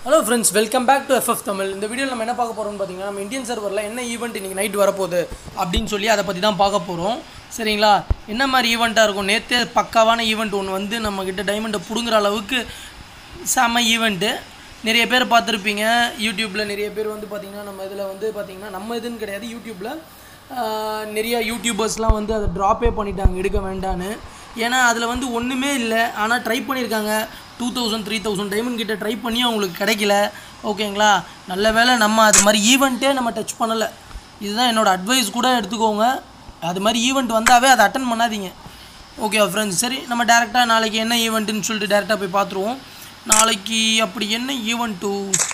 hello friends welcome back to FF Tamil இந்த வீடியோவில் நம்ம என்ன பார்க்க போகிறோம்னு பார்த்தீங்கன்னா நம்ம இந்தியன் சர்வரில் என்ன ஈவெண்ட் இன்றைக்கி நைட் வரப்போகுது அப்படின்னு சொல்லி அதை பற்றி தான் பார்க்க போகிறோம் சரிங்களா என்ன மாதிரி ஈவெண்ட்டாக இருக்கும் நேற்றே பக்காவான ஈவெண்ட் ஒன்று வந்து நம்மக்கிட்ட டைமண்டை பிடுங்குற அளவுக்கு செம ஈவெண்ட்டு நிறைய பேர் பார்த்துருப்பீங்க யூடியூப்பில் நிறைய பேர் வந்து பார்த்திங்கன்னா நம்ம இதில் வந்து பார்த்திங்கன்னா நம்ம இதுன்னு கிடையாது யூடியூப்பில் நிறைய யூடியூபர்ஸ்லாம் வந்து அதை ட்ராப்பே பண்ணிட்டாங்க எடுக்க வேண்டான்னு ஏன்னா அதில் வந்து ஒன்றுமே இல்லை ஆனால் ட்ரை பண்ணியிருக்காங்க two thousand three thousand diamond கிட்ட ட்ரை பண்ணி அவங்களுக்கு கிடைக்கல ஓகேங்களா நல்ல வேளை நம்ம அது மாதிரி ஈவெண்ட்டே நம்ம டச் பண்ணலை இதுதான் என்னோடய அட்வைஸ் கூட எடுத்துக்கோங்க அது மாதிரி ஈவெண்ட் வந்தாவே அதை அட்டன் பண்ணாதீங்க ஓகே ஃப்ரெண்ட்ஸ் சரி நம்ம டேரெக்டாக நாளைக்கு என்ன ஈவெண்ட்டுன்னு சொல்லிட்டு டேரெக்டாக போய் பார்த்துருவோம் நாளைக்கு அப்படி என்ன ஈவெண்ட்டு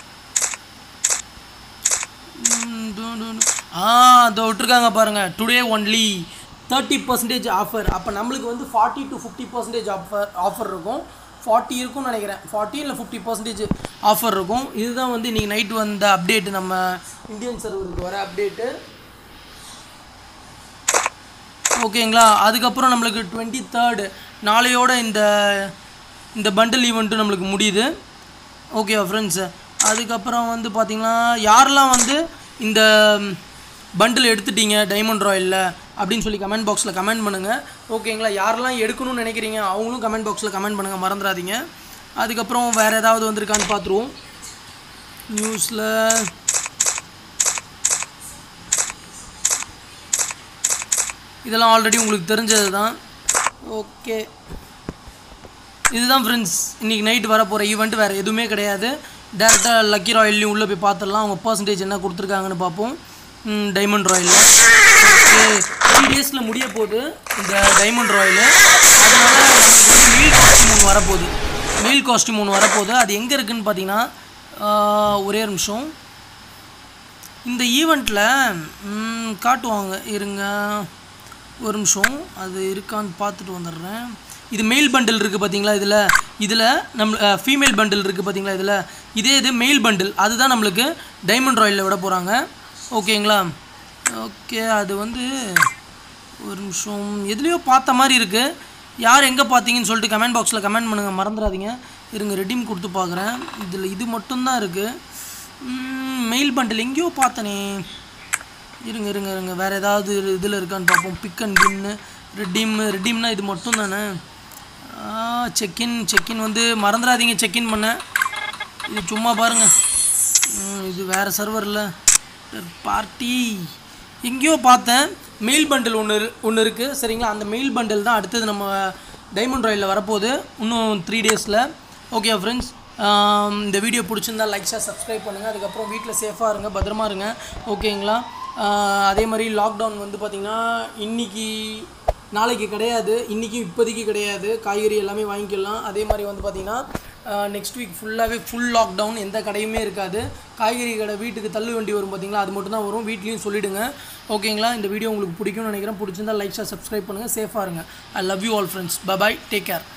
ஆ இதோ விட்டுருக்காங்க பாருங்கள் today only thirty percentage offer அப்போ நம்மளுக்கு வந்து forty to fifty percentage offer offer இருக்கும் ஃபார்ட்டி இருக்கும்னு நினைக்கிறேன் ஃபார்ட்டி இல்லை ஃபிஃப்டி பர்சன்டேஜ் ஆஃபர் இருக்கும் இதுதான் வந்து இன்றைக்கி நைட் வந்த அப்டேட் நம்ம இந்தியன் சர்வருக்கு வர அப்டேட்டு ஓகேங்களா அதுக்கப்புறம் நம்மளுக்கு டுவெண்ட்டி தேர்டு நாளையோட இந்த இந்த பண்டில் ஈவெண்ட்டும் நம்மளுக்கு முடியுது ஓகேவா ஃப்ரெண்ட்ஸ் அதுக்கப்புறம் வந்து பார்த்திங்கன்னா யாரெல்லாம் வந்து இந்த பண்டில் எடுத்துட்டீங்க டைமண்ட் ராயலில் அப்படின்னு சொல்லி கமெண்ட் பாக்ஸில் கமெண்ட் பண்ணுங்கள் ஓகேங்களா யாரெல்லாம் எடுக்கணும்னு நினைக்கிறீங்க அவங்களும் கமெண்ட் பாக்ஸில் கமெண்ட் பண்ணுங்கள் மறந்துடாதீங்க அதுக்கப்புறம் வேறு ஏதாவது வந்திருக்கான்னு பார்த்துருவோம் நியூஸில் இதெல்லாம் ஆல்ரெடி உங்களுக்கு தெரிஞ்சது தான் ஓகே இதுதான் ஃப்ரெண்ட்ஸ் இன்றைக்கி நைட் வர போகிற ஈவெண்ட் வேறு எதுவுமே கிடையாது டேரெக்டாக லக்கி ராயல்லையும் உள்ளே போய் பார்த்துடலாம் அவங்க பர்சன்டேஜ் என்ன கொடுத்துருக்காங்கன்னு பார்ப்போம் டைமண்ட் ராயலில் ஓகே த்ரீ டேஸில் முடிய போகுது இந்த டைமண்ட் ராயலு அதனால் நமக்கு வந்து மீல் காஸ்டியூம் ஒன்று வரப்போகுது மீல் காஸ்டியூம் ஒன்று வரப்போகுது அது எங்கே இருக்குதுன்னு பார்த்தீங்கன்னா ஒரே நிமிஷம் இந்த ஈவெண்ட்டில் காட்டுவாங்க இருங்க ஒரு நிமிஷம் அது இருக்கான்னு பார்த்துட்டு வந்துடுறேன் இது மெயில் பண்டில் இருக்குது பார்த்தீங்களா இதில் இதில் நம்ம ஃபீமேல் பண்டில் இருக்குது பார்த்தீங்களா இதில் இதே இது மெயில் பண்டில் அதுதான் நம்மளுக்கு டைமண்ட் ராயலில் விட போகிறாங்க ஓகேங்களா ஓகே அது வந்து ஒரு நிமிஷம் எதுலேயோ பார்த்த மாதிரி இருக்குது யார் எங்கே பார்த்தீங்கன்னு சொல்லிட்டு கமெண்ட் பாக்ஸில் கமெண்ட் பண்ணுங்கள் மறந்துடாதீங்க இருங்க ரெடீம் கொடுத்து பார்க்குறேன் இதில் இது மட்டும்தான் இருக்குது மெயில் பண்டில் எங்கேயோ பார்த்தனே இருங்க இருங்க இருங்க வேறு ஏதாவது இதில் இருக்கான்னு பார்ப்போம் பிக் அண்ட் கின்னு ரெடீம் ரெடீம்னா இது மட்டும் தானே செக்இன் செக்இன் வந்து மறந்துடாதீங்க செக்இன் பண்ண இது சும்மா பாருங்கள் இது வேறு சர்வரில் பார்ட்டி எங்கேயோ பார்த்தேன் மெயில் பண்டில் ஒன்று ஒன்று இருக்குது சரிங்களா அந்த மெயில் பண்டில் தான் அடுத்தது நம்ம டைமண்ட் ராயலில் வரப்போகுது இன்னும் த்ரீ டேஸில் ஓகே ஃப்ரெண்ட்ஸ் இந்த வீடியோ பிடிச்சிருந்தா லைக்ஸாக சப்ஸ்கிரைப் பண்ணுங்கள் அதுக்கப்புறம் வீட்டில் சேஃபாக இருங்க பத்திரமா இருங்க ஓகேங்களா அதே மாதிரி லாக்டவுன் வந்து பார்த்திங்கன்னா இன்றைக்கி நாளைக்கு கிடையாது இன்றைக்கும் இப்போதைக்கு கிடையாது காய்கறி எல்லாமே வாங்கிக்கலாம் அதே மாதிரி வந்து பார்த்திங்கன்னா நெக்ஸ்ட் வீக் ஃபுல்லாகவே ஃபுல் லாக்டவுன் எந்த கடையுமே இருக்காது காய்கறி கடை வீட்டுக்கு தள்ளு வண்டி வரும் பார்த்திங்களா அது மட்டும் தான் வரும் வீட்லேயும் சொல்லிவிடுங்க ஓகேங்களா இந்த வீடியோ உங்களுக்கு பிடிக்கும்னு நினைக்கிறேன் பிடிச்சிருந்தா லைக்ஸாக சப்ஸ்கிரைப் பண்ணுங்கள் சேஃபாக இருங்க I love you all friends bye bye take care